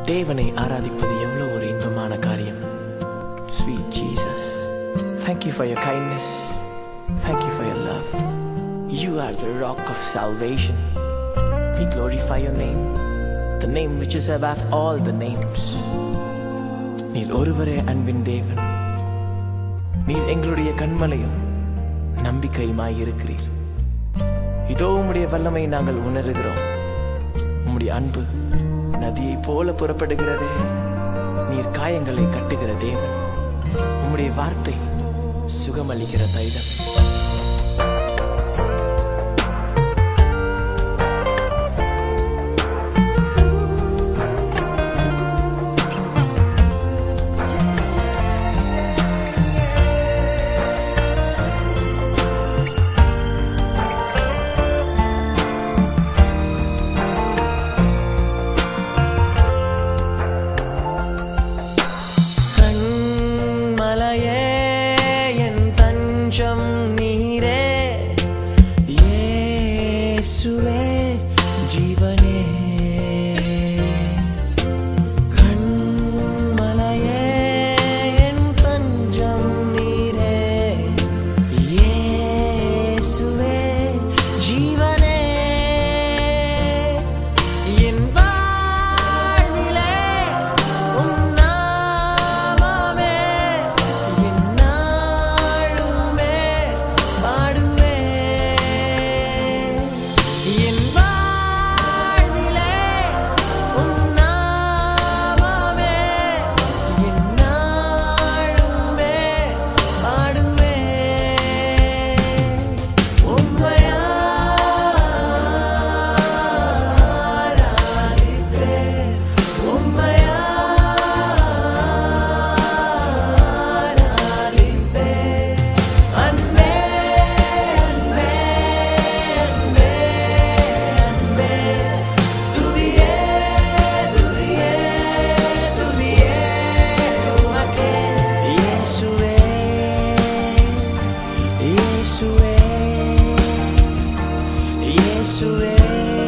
தேவனை ஆராதிப்பது எவ்வளோ ஒரு இன்பமான காரியம் sweet Jesus thank you for your kindness thank you for your love you are the rock of salvation We glorify your name, the name which is above all the names. நீர் ஒருவரே அன்பின் தேவன் நீர் எங்களுடைய கண்மலையும் நம்பிக்கையுமாய் இருக்கிறீர் இதோ உம்முடைய வல்லமை நாங்கள் உணர்கிறோம் உம்முடைய அன்பு நதியைப் போல புறப்படுகிறதே நீர் காயங்களை கட்டுகிற தேவன் உம்முடைய வார்த்தை சுகமளிக்கிற தைலம் கண்மலையே என் தஞ்சம் நீரே இயேசுவே ஜீவனே கண்மலையே என் தஞ்சம் நீரே இயேசுவே ஜீவனே என் வாழ்விலே உம் நாமமே எந்நாளுமே பாடுவேன். என் வாழ்விலே உம் நாமமே எந்நாளுமே பாடுவேன். உம்மை ஆராதிப்பேன். உம்மை ஆராதிப்பேன். அன்பே, அன்பே, அன்பே, அன்பே. துதியே, துதியே, துதியே உமக்கே. இயேசுவே, இயேசுவே, இயேசுவே